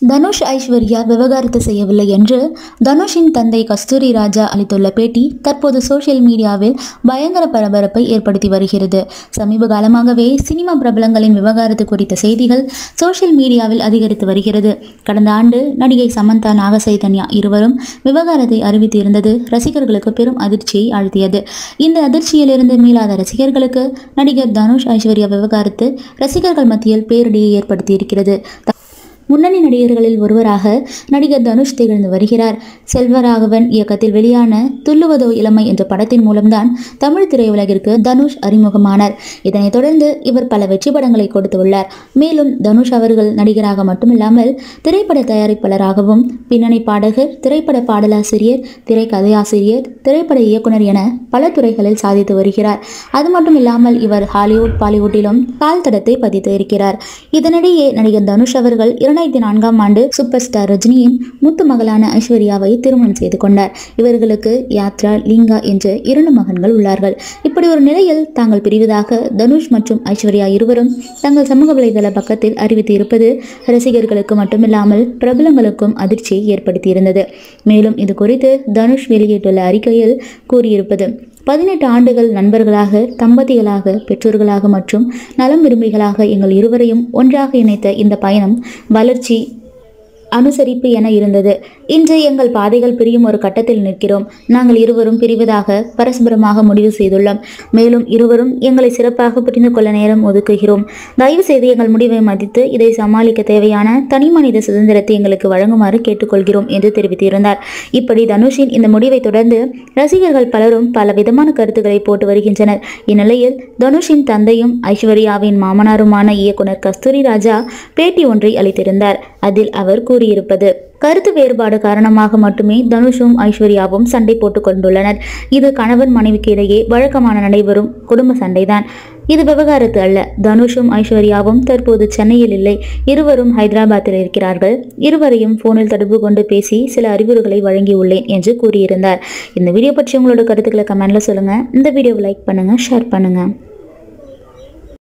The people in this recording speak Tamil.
தனுஷ் ஐஸ்வர்யா விவகாரத்து செய்யவில்லை என்று தனுஷின் தந்தை கஸ்தூரி ராஜா அளித்துள்ள பேட்டி தற்போது சோஷியல் மீடியாவில் பயங்கர பரபரப்பை ஏற்படுத்தி வருகிறது சமீப காலமாகவே சினிமா பிரபலங்களின் விவகாரத்து குறித்த செய்திகள் சோஷியல் மீடியாவில் அதிகரித்து வருகிறது கடந்த ஆண்டு நடிகை சமந்தா நாகசைதன்யா இருவரும் விவகாரத்தை அறிவித்திருந்தது ரசிகர்களுக்கு பெரும் அதிர்ச்சியை ஆழ்த்தியது இந்த அதிர்ச்சியிலிருந்து மீளாத ரசிகர்களுக்கு நடிகர் தனுஷ் ஐஸ்வர்யா விவகாரத்து ரசிகர்கள் மத்தியில் பேரிடியை ஏற்படுத்தியிருக்கிறது முன்னணி நடிகர்களில் ஒருவராக நடிகர் தனுஷ் திகழ்ந்து வருகிறார் செல்வராகவன் இயக்கத்தில் வெளியான துள்ளுவதோ இளமை என்ற படத்தின் மூலம்தான் தமிழ் திரையுலகிற்கு தனுஷ் அறிமுகமானார் இதனைத் தொடர்ந்து இவர் பல வெற்றி படங்களை கொடுத்துள்ளார் மேலும் தனுஷ் அவர்கள் நடிகராக மட்டுமில்லாமல் திரைப்பட தயாரிப்பாளராகவும் பின்னணி பாடகர் திரைப்பட பாடலாசிரியர் திரைக்கதையாசிரியர் திரைப்பட இயக்குனர் என பல துறைகளில் சாதித்து வருகிறார் அது மட்டும் இல்லாமல் இவர் ஹாலிவுட் பாலிவுட்டிலும் கால் தடத்தை பதித்து இருக்கிறார் இதனிடையே நடிகர் தனுஷ் அவர்கள் இரண்டாயிரத்தி நான்காம் ஆண்டு சூப்பர் ஸ்டார் ரஜினியின் மூத்த மகளான ஐஸ்வர்யாவை திருமணம் செய்து கொண்டார் இவர்களுக்கு யாத்ரா லிங்கா என்ற இரண்டு மகன்கள் உள்ளார்கள் இப்படி ஒரு நிலையில் தாங்கள் பிரிவதாக தனுஷ் மற்றும் ஐஸ்வர்யா இருவரும் தங்கள் சமூக வலைதள பக்கத்தில் அறிவித்து இருப்பது ரசிகர்களுக்கு மட்டுமில்லாமல் பிரபலங்களுக்கும் அதிர்ச்சியை ஏற்படுத்தியிருந்தது மேலும் இது குறித்து தனுஷ் வெளியிட்டுள்ள அறிக்கையில் கூறியிருப்பது பதினெட்டு ஆண்டுகள் நண்பர்களாக தம்பதிகளாக பெற்றோர்களாக மற்றும் நலம் விரும்பிகளாக எங்கள் இருவரையும் ஒன்றாக இணைத்த இந்த பயணம் வளர்ச்சி அனுசரிப்பு என இருந்தது இன்று எங்கள் பாதைகள் பிரியும் ஒரு கட்டத்தில் நிற்கிறோம் நாங்கள் இருவரும் பிரிவதாக பரஸ்பரமாக முடிவு செய்துள்ளோம் மேலும் இருவரும் எங்களை சிறப்பாக புரிந்து கொள்ள நேரம் ஒதுக்குகிறோம் தயவு செய்து எங்கள் முடிவை மதித்து இதை சமாளிக்க தேவையான தனிமனித சுதந்திரத்தை எங்களுக்கு வழங்குமாறு கேட்டுக்கொள்கிறோம் என்று தெரிவித்திருந்தார் இப்படி தனுஷின் இந்த முடிவை தொடர்ந்து ரசிகர்கள் பலரும் பல விதமான கருத்துக்களை போட்டு வருகின்றனர் இந்நிலையில் தனுஷின் தந்தையும் ஐஸ்வர்யாவின் மாமனாருமான இயக்குனர் கஸ்தூரி ராஜா பேட்டி ஒன்றை அளித்திருந்தார் அதில் அவர் கூறியிருப்பது கருத்து வேறுபாடு காரணமாக மட்டுமே தனுஷும் ஐஸ்வர்யாவும் சண்டை போட்டுக் கொண்டுள்ளனர் இது கணவன் மனைவிக்கு இடையே வழக்கமான நடைபெறும் குடும்ப சண்டைதான் இது விவகாரத்து அல்ல தனுஷும் ஐஸ்வர்யாவும் தற்போது சென்னையில் இல்லை இருவரும் ஹைதராபாத்தில் இருக்கிறார்கள் இருவரையும் போனில் தொடர்பு கொண்டு பேசி சில அறிவுரைகளை வழங்கியுள்ளேன் என்று கூறியிருந்தார் இந்த வீடியோ பற்றி உங்களோட கருத்துக்களை கமெண்ட்ல சொல்லுங்க இந்த வீடியோவை லைக் பண்ணுங்க ஷேர் பண்ணுங்க